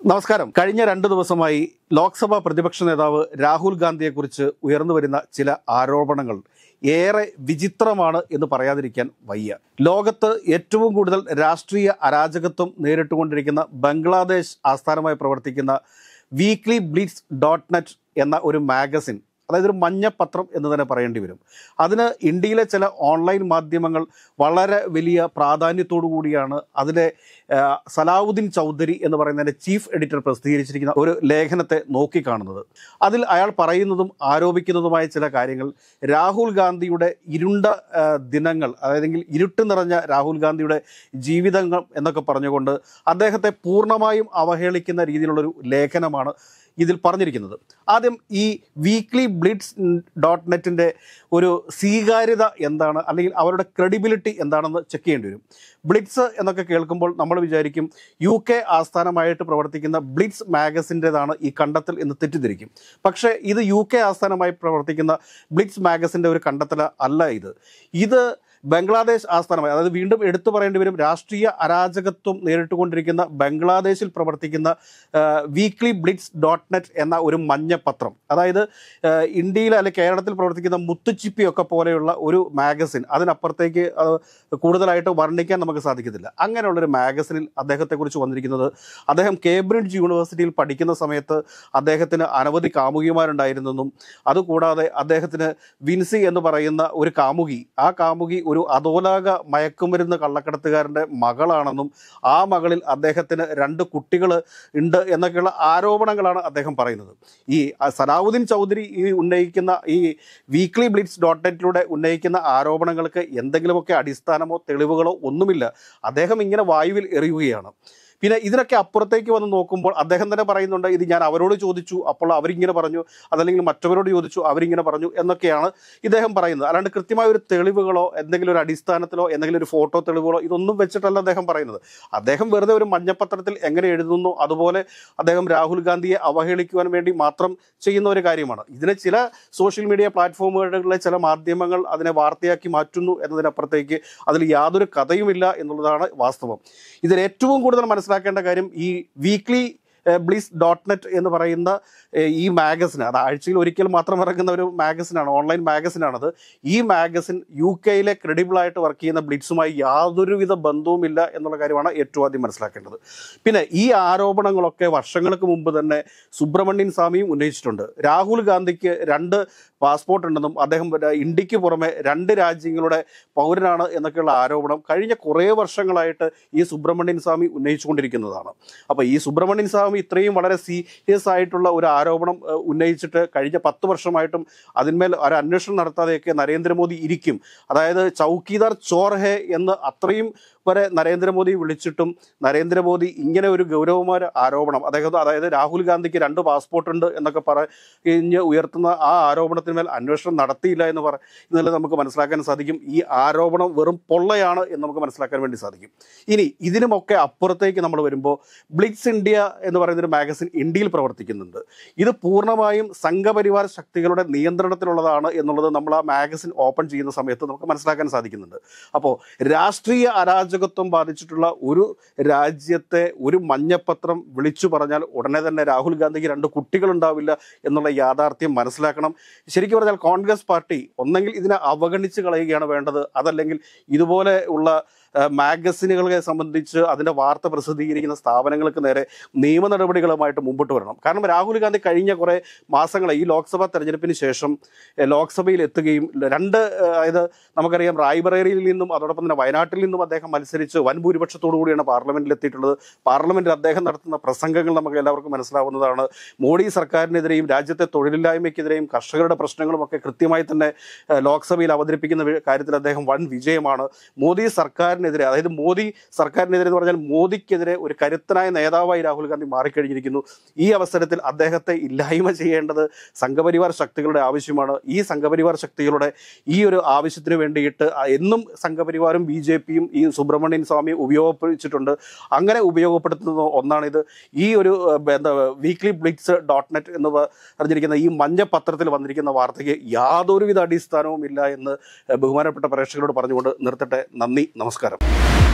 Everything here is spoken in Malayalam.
നമസ്കാരം കഴിഞ്ഞ രണ്ട് ദിവസമായി ലോക്സഭാ പ്രതിപക്ഷ നേതാവ് രാഹുൽ ഗാന്ധിയെക്കുറിച്ച് ഉയർന്നു വരുന്ന ചില ആരോപണങ്ങൾ ഏറെ വിചിത്രമാണ് എന്ന് പറയാതിരിക്കാൻ വയ്യ ലോകത്ത് ഏറ്റവും കൂടുതൽ രാഷ്ട്രീയ അരാജകത്വം നേരിട്ടുകൊണ്ടിരിക്കുന്ന ബംഗ്ലാദേശ് ആസ്ഥാനമായി പ്രവർത്തിക്കുന്ന വീക്ക്ലി ബ്ലീഡ്സ് ഡോട്ട് നെറ്റ് എന്ന ഒരു മാഗസിൻ അതായത് ഒരു മഞ്ഞപ്പത്രം എന്ന് തന്നെ പറയേണ്ടി വരും അതിന് ഇന്ത്യയിലെ ചില ഓൺലൈൻ മാധ്യമങ്ങൾ വളരെ വലിയ പ്രാധാന്യത്തോടു കൂടിയാണ് അതിലെ ആ, സലാവുദ്ദീൻ ചൗധരി എന്ന് പറയുന്നതിൻ്റെ ചീഫ് എഡിറ്റർ പ്രസിദ്ധീകരിച്ചിരിക്കുന്ന ഒരു ലേഖനത്തെ നോക്കിക്കാണുന്നത് അതിൽ അയാൾ പറയുന്നതും ആരോപിക്കുന്നതുമായ ചില കാര്യങ്ങൾ രാഹുൽ ഗാന്ധിയുടെ ഇരുണ്ട ആ, ദിനങ്ങൾ അതായത് ഇരുട്ട് നിറഞ്ഞ രാഹുൽ ഗാന്ധിയുടെ ജീവിതങ്ങൾ എന്നൊക്കെ പറഞ്ഞുകൊണ്ട് അദ്ദേഹത്തെ പൂർണ്ണമായും അവഹേളിക്കുന്ന രീതിയിലുള്ളൊരു ലേഖനമാണ് ഇതിൽ പറഞ്ഞിരിക്കുന്നത് ആദ്യം ഈ വീക്ക്ലി ബ്ലിഡ്സ് ഡോട്ട് നെറ്റിൻ്റെ ഒരു സ്വീകാര്യത എന്താണ് അല്ലെങ്കിൽ അവരുടെ ക്രെഡിബിലിറ്റി എന്താണെന്ന് ചെക്ക് ചെയ്യേണ്ടി വരും ബ്ലിറ്റ്സ് എന്നൊക്കെ കേൾക്കുമ്പോൾ നമ്മൾ വിചാരിക്കും യു കെ ആസ്ഥാനമായിട്ട് പ്രവർത്തിക്കുന്ന ബ്ലിറ്റ്സ് മാഗസിൻ്റെതാണ് ഈ കണ്ടെത്തൽ എന്ന് തെറ്റിദ്ധരിക്കും പക്ഷേ ഇത് യു കെ ആസ്ഥാനമായി പ്രവർത്തിക്കുന്ന ബ്ലിറ്റ്സ് മാഗസിൻ്റെ ഒരു കണ്ടെത്തൽ അല്ല ഇത് ഇത് ബംഗ്ലാദേശ് ആസ്ഥാനമായി അതായത് വീണ്ടും എടുത്തു പറയേണ്ടി വരും രാഷ്ട്രീയ അരാജകത്വം നേരിട്ടുകൊണ്ടിരിക്കുന്ന ബംഗ്ലാദേശിൽ പ്രവർത്തിക്കുന്ന വീക്ക്ലി ബ്ലിറ്റ്സ് ഡോട്ട് നെറ്റ് എന്ന ഒരു മഞ്ഞപ്പത്രം അതായത് ആ, ഇന്ത്യയിൽ അല്ലെ കേരളത്തിൽ പ്രവർത്തിക്കുന്ന മുത്തുച്ചിപ്പി ഒക്കെ പോലെയുള്ള ഒരു മാഗസിൻ അതിനപ്പുറത്തേക്ക് ആ, കൂടുതലായിട്ട് വർണ്ണിക്കാൻ നമുക്ക് സാധിക്കത്തില്ല അങ്ങനെയുള്ളൊരു മാഗസിനിൽ അദ്ദേഹത്തെക്കുറിച്ച് വന്നിരിക്കുന്നത് അദ്ദേഹം കേംബ്രിഡ്ജ് യൂണിവേഴ്സിറ്റിയിൽ പഠിക്കുന്ന സമയത്ത് അദ്ദേഹത്തിന് അനവധി കാമുകിമാരുണ്ടായിരുന്നെന്നും അതുകൂടാതെ അദ്ദേഹത്തിന് വിൻസി എന്ന് പറയുന്ന ഒരു കാമുകി ആ കാമുകി ഒരു അധോലാക മയക്കുമരുന്ന് കള്ളക്കടത്തുകാരൻ്റെ മകളാണെന്നും ആ മകളിൽ അദ്ദേഹത്തിന് രണ്ട് കുട്ടികൾ ഉണ്ട് എന്നൊക്കെയുള്ള ആരോപണങ്ങളാണ് അദ്ദേഹം പറയുന്നത് ഈ അ, സലാവുദ്ദീൻ ചൗധരി ഈ ഉന്നയിക്കുന്ന ഈ വീക്ക്ലി ബ്ലിറ്റ്സ് ഡോട്ട് നെറ്റിലൂടെ ഉന്നയിക്കുന്ന ആരോപണങ്ങൾക്ക് എന്തെങ്കിലുമൊക്കെ അടിസ്ഥാനമോ തെളിവുകളോ ഒന്നുമില്ല അദ്ദേഹം ഇങ്ങനെ വായുവിൽ എറിയുകയാണ് പിന്നെ ഇതിനൊക്കെ അപ്പുറത്തേക്ക് വന്ന് നോക്കുമ്പോൾ അദ്ദേഹം തന്നെ പറയുന്നുണ്ട് ഇത് ഞാൻ അവരോട് ചോദിച്ചു അപ്പോൾ അവരിങ്ങനെ പറഞ്ഞു അതല്ലെങ്കിൽ മറ്റവരോട് ചോദിച്ചു അവരിങ്ങനെ പറഞ്ഞു എന്നൊക്കെയാണ് ഇദ്ദേഹം പറയുന്നത് അല്ലാണ്ട് കൃത്യമായ ഒരു തെളിവുകളോ എന്തെങ്കിലും ഒരു അടിസ്ഥാനത്തിലോ എന്തെങ്കിലും ഒരു ഫോട്ടോ തെളിവുകളോ ഇതൊന്നും വെച്ചിട്ടല്ല അദ്ദേഹം പറയുന്നത് അദ്ദേഹം വെറുതെ ഒരു മഞ്ഞപ്പത്രത്തിൽ എങ്ങനെ എഴുതുന്നു അതുപോലെ അദ്ദേഹം രാഹുൽ ഗാന്ധിയെ അവഹേളിക്കുവാൻ വേണ്ടി മാത്രം ചെയ്യുന്ന ഒരു കാര്യമാണ് ഇതിനെ ചില സോഷ്യൽ മീഡിയ പ്ലാറ്റ്ഫോമുകളിലെ ചില മാധ്യമങ്ങൾ അതിനെ വാർത്തയാക്കി മാറ്റുന്നു എന്നതിനപ്പുറത്തേക്ക് അതിൽ യാതൊരു കഥയുമില്ല എന്നുള്ളതാണ് വാസ്തവം ഇതിൽ ഏറ്റവും കൂടുതൽ മനസ്സിലാക്കേണ്ട കാര്യം ഈ വീക്ക്ലി ബ്ലിസ് ഡോട്ട് നെറ്റ് എന്ന് പറയുന്ന ഏഹ്, ഈ മാഗസിൻ അത് ആഴ്ചയിൽ ഒരിക്കൽ മാത്രം ഇറങ്ങുന്ന ഒരു മാഗസിനാണ് ഓൺലൈൻ മാഗസിനാണത് ഈ മാഗസിൻ യു കെയിലെ ക്രെഡിബിൾ ആയിട്ട് വർക്ക് ചെയ്യുന്ന ബ്ലിറ്റ്സുമായി യാതൊരുവിധ ബന്ധവുമില്ല എന്നുള്ള കാര്യമാണ് ഏറ്റവും ആദ്യം മനസ്സിലാക്കേണ്ടത് പിന്നെ ഈ ആരോപണങ്ങളൊക്കെ വർഷങ്ങൾക്ക് മുമ്പ് തന്നെ സുബ്രഹ്മണ്യൻ സ്വാമിയും ഉന്നയിച്ചിട്ടുണ്ട് രാഹുൽ ഗാന്ധിക്ക് രണ്ട് പാസ്പോർട്ട് ഉണ്ടെന്നും അദ്ദേഹം ര- ഇന്ത്യക്ക് പുറമെ രണ്ട് രാജ്യങ്ങളുടെ പൗരനാണ് എന്നൊക്കെയുള്ള ആരോപണം കഴിഞ്ഞ കുറേ വർഷങ്ങളായിട്ട് ഈ സുബ്രഹ്മണ്യൻ സ്വാമി ഉന്നയിച്ചുകൊണ്ടിരിക്കുന്നതാണ് അപ്പോൾ ഈ സുബ്രഹ്മണ്യൻ സ്വാമി ഇത്രയും വളരെ സീരിയസ് ആയിട്ടുള്ള ഒരു ആരോപണം ഏഹ്, ഉന്നയിച്ചിട്ട് കഴിഞ്ഞ പത്ത് വർഷമായിട്ടും അതിന്മേൽ ഒരു അന്വേഷണം നടത്താതെയൊക്കെ നരേന്ദ്രമോദി ഇരിക്കും അതായത് ചൗക്കീദാർ ചോർ ഹേ എന്ന് അത്രയും വരെ നരേന്ദ്രമോദി വിളിച്ചിട്ടും നരേന്ദ്രമോദി ഇങ്ങനെ ഒരു ഗൗരവമായ ആരോപണം അദ്ദേഹം അതായത് രാഹുൽ ഗാന്ധിക്ക് രണ്ട് പാസ്പോർട്ട് ഉണ്ട് എന്നൊക്കെ പറഞ്ഞ് ഉയർത്തുന്ന ആ ആരോപണത്തിന്മേൽ അന്വേഷണം നടത്തിയില്ല എന്ന് പറ ഇന്നലെ നമുക്ക് മനസ്സിലാക്കാൻ സാധിക്കും ഈ ആരോപണം വെറും പൊള്ളയാണ് എന്ന് നമുക്ക് മനസ്സിലാക്കാൻ വേണ്ടി സാധിക്കും ഇനി ഇതിനുമൊക്കെ അപ്പുറത്തേക്ക് നമ്മൾ വരുമ്പോൾ ബ്ലിറ്റ്സ് ഇന്ത്യ എന്ന് പറയുന്ന ഒരു മാഗസിൻ ഇന്ത്യയിൽ പ്രവർത്തിക്കുന്നുണ്ട് ഇത് പൂർണ്ണമായും സംഘപരിവാർ ശക്തികളുടെ നിയന്ത്രണത്തിലുള്ളതാണ് എന്നുള്ളത് നമ്മൾ ആ മാഗസിൻ ഓപ്പൺ ചെയ്യുന്ന സമയത്ത് നമുക്ക് മനസ്സിലാക്കാൻ സാധിക്കുന്നുണ്ട് അപ്പോൾ രാഷ്ട്രീയ അരാജകത്വം ബാധിച്ചിട്ടുള്ള ഒരു രാജ്യത്തെ ഒരു മഞ്ഞപ്പത്രം വിളിച്ചു പറഞ്ഞാൽ ഉടനെ തന്നെ രാഹുൽ ഗാന്ധിക്ക് രണ്ട് കുട്ടികളുണ്ടാവില്ല എന്നുള്ള യാഥാർത്ഥ്യം മനസ്സിലാക്കണം ശരിക്കും പറഞ്ഞാൽ കോൺഗ്രസ് പാർട്ടി ഒന്നെങ്കിൽ ഇതിനെ അവഗണിച്ച് കളയുകയാണ് വേണ്ടത് അതല്ലെങ്കിൽ ഇതുപോലെ ഉള്ള ആ, മാഗസിനുകളെ സംബന്ധിച്ച് അതിൻ്റെ വാർത്ത പ്രസിദ്ധീകരിക്കുന്ന സ്ഥാപനങ്ങൾക്ക് നേരെ നിയമ നടപടികളുമായിട്ട് മുമ്പോട്ട് വരണം കാരണം രാഹുൽ ഗാന്ധി കഴിഞ്ഞ കുറേ മാസങ്ങളെ ഈ ലോക്സഭാ തെരഞ്ഞെടുപ്പിന് ശേഷം എ, ലോക്സഭയിൽ എത്തുകയും രണ്ട് ആ, അതായത് നമുക്കറിയാം റായ്ബറേലിയിൽ നിന്നും അതോടൊപ്പം തന്നെ വയനാട്ടിൽ നിന്നും അദ്ദേഹം മത്സരിച്ച് വൻ ഭൂരിപക്ഷത്തോടു കൂടിയാണ് പാർലമെന്റിൽ എത്തിയിട്ടുള്ളത് പാർലമെന്റിൽ അദ്ദേഹം നടത്തുന്ന പ്രസംഗങ്ങൾ നമുക്ക് എല്ലാവർക്കും മനസ്സിലാവുന്നതാണ് മോഡി സർക്കാരിനെതിരെയും രാജ്യത്തെ തൊഴിലില്ലായ്മയ്ക്കെതിരെയും കർഷകരുടെ പ്രശ്നങ്ങളും ഒക്കെ കൃത്യമായി തന്നെ ഏഹ്, ലോക്സഭയിൽ അവതരിപ്പിക്കുന്ന വി- കാര്യത്തിൽ അദ്ദേഹം വൻ വിജയമാണ് മോദി സർക്കാരിനെതിരെ അതായത് മോദി സർക്കാരിനെതിരെ എന്ന് പറഞ്ഞാൽ മോദിക്കെതിരെ ഒരു കരുത്തനായ നേതാവായി രാഹുൽ ഗാന്ധി മാറിക്കഴിഞ്ഞിരിക്കുന്നു ഈ അവസരത്തിൽ അദ്ദേഹത്തെ ഇല്ലായ്മ ചെയ്യേണ്ടത് സംഘപരിവാർ ശക്തികളുടെ ആവശ്യമാണ് ഈ സംഘപരിവാർ ശക്തികളുടെ ഈ ഒരു ആവശ്യത്തിന് വേണ്ടിയിട്ട് ആ എന്നും സംഘപരിവാറും ബി ജെ പിയും ഈ സുബ്രഹ്മണ്യൻ സ്വാമി ഉപയോഗപ്പെടുത്തിയിട്ടുണ്ട് അങ്ങനെ ഉപയോഗപ്പെടുത്തുന്ന ഒന്നാണിത് ഈ ഒരു ഏഹ്, എന്താ വീക്ക്ലി ബ്ലിക്സ് ഡോട്ട് നെറ്റ് എന്ന് പറഞ്ഞിരിക്കുന്ന ഈ മഞ്ഞ പത്രത്തിൽ വന്നിരിക്കുന്ന വാർത്തയ്ക്ക് യാതൊരുവിധ അടിസ്ഥാനവും ഇല്ല എന്ന് ഏഹ്, ബഹുമാനപ്പെട്ട പ്രേക്ഷകരോട് പറഞ്ഞുകൊണ്ട് നിർത്തട്ടെ നന്ദി നമസ്കാരം